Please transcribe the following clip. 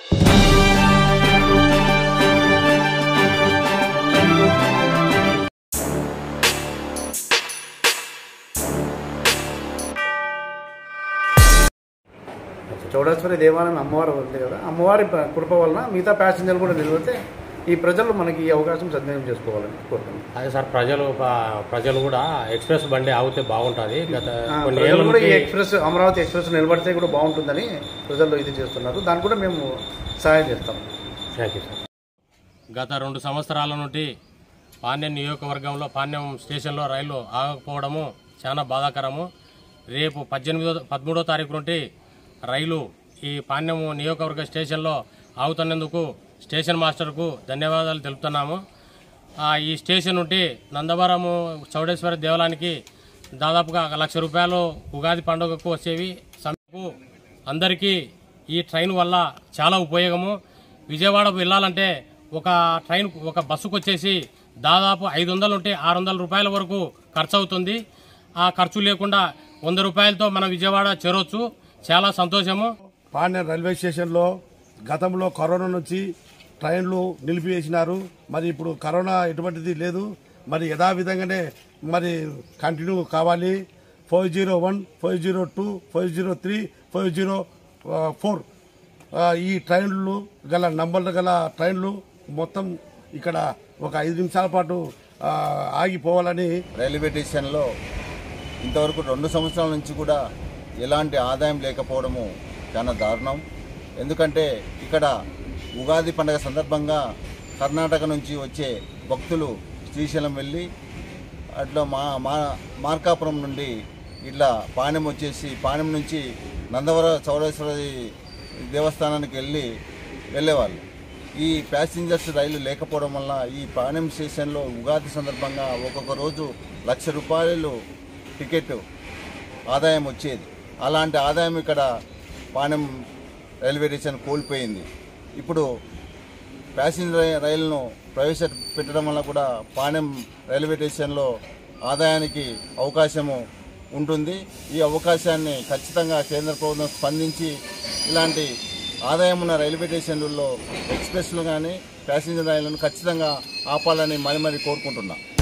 చౌడేశ్వరి దేవాలయం అమ్మవారు ఉంది కదా అమ్మవారి ప- కృప వలన మిగతా ప్యాసింజర్లు కూడా నిలబడితే ఈ ప్రజలు మనకి ఈ అవకాశం సద్వినియోగం చేసుకోవాలని కోరుతున్నాను అదే సార్ ప్రజలు ప- ప్రజలు కూడా ఎక్స్ప్రెస్ బండి ఆగితే బాగుంటుంది గత ఆ, కొన్ని ప్రజలు ఏళ్ళ కూడా ఈ నుంచి ఎక్స్ప్రెస్ అమరావతి ఎక్స్ప్రెస్ నిలబడితే కూడా బాగుంటుందని ప్రజలు ఇది చేస్తున్నారు దానికి కూడా మేము సహాయం చేస్తాం థ్యాంక్ యూ సార్ గత రెండు సంవత్సరాల నుండి పాణ్యం నియోజకవర్గంలో పాణ్యం స్టేషన్లో రైలు ఆగకపోవడము చాలా బాధాకరము రేపు పద్దెనిమిదో పదమూడో తారీఖు నుండి రైలు ఈ పాణ్యం నియోజకవర్గ స్టేషన్లో ఆగుతున్నందుకు స్టేషన్ మాస్టర్కు ధన్యవాదాలు తెలుపుతున్నాము ఆ, ఈ స్టేషన్ నుండి నందవరము చౌడేశ్వరి దేవాలయానికి దాదాపుగా ఒక లక్ష రూపాయలు ఉగాది పండుగకు వచ్చేవి సమయకు అందరికీ ఈ ట్రైన్ వల్ల చాలా ఉపయోగము విజయవాడకు వెళ్ళాలంటే ఒక ట్రైన్ ఒక బస్సుకు వచ్చేసి దాదాపు ఐదు వందలు ఉంటే ఆరు వందల రూపాయల వరకు ఖర్చు అవుతుంది ఆ ఖర్చు లేకుండా వంద రూపాయలతో మనం విజయవాడ చేరవచ్చు చాలా సంతోషము పాండ్యం రైల్వే స్టేషన్లో గతంలో కరోనా నుంచి ట్రైన్లు నిలిపివేసినారు మరి ఇప్పుడు కరోనా ఎటువంటిది లేదు మరి యథావిధంగానే మరి కంటిన్యూ కావాలి five zero one five zero two five zero three five zero four ఈ ట్రైన్లు గల నంబర్లు గల ట్రైన్లు మొత్తం ఇక్కడ ఒక ఐదు నిమిషాల పాటు ఆ, ఆగిపోవాలని రైల్వే స్టేషన్లో ఇంతవరకు రెండు సంవత్సరాల నుంచి కూడా ఎలాంటి ఆదాయం లేకపోవడము చాలా దారుణం ఎందుకంటే ఇక్కడ ఉగాది పండుగ సందర్భంగా కర్ణాటక నుంచి వచ్చే భక్తులు శ్రీశైలం వెళ్ళి అట్లా మా మా మార్కాపురం నుండి ఇట్లా పాణ్యం వచ్చేసి పాణ్యం నుంచి నందవర చౌడేశ్వరి దేవస్థానానికి వెళ్ళి వెళ్ళేవాళ్ళు ఈ ప్యాసింజర్స్ రైలు లేకపోవడం వల్ల ఈ పాణ్యం స్టేషన్లో ఉగాది సందర్భంగా ఒక్కొక్క రోజు లక్ష రూపాయలు టికెట్ ఆదాయం వచ్చేది అలాంటి ఆదాయం ఇక్కడ పాణ్యం రైల్వే స్టేషన్ కోల్పోయింది ఇప్పుడు ప్యాసింజర్ రై- రైలును ప్రవేశపెట్టడం వల్ల కూడా పాణ్యం రైల్వే స్టేషన్లో ఆదాయానికి అవకాశము ఉంటుంది ఈ అవకాశాన్ని ఖచ్చితంగా కేంద్ర ప్రభుత్వం స్పందించి ఇలాంటి ఆదాయం ఉన్న రైల్వే స్టేషన్లలో ఎక్స్ప్రెస్లు కానీ ప్యాసింజర్ రైళ్లను ఖచ్చితంగా ఆపాలని మరి మరి కోరుకుంటున్నా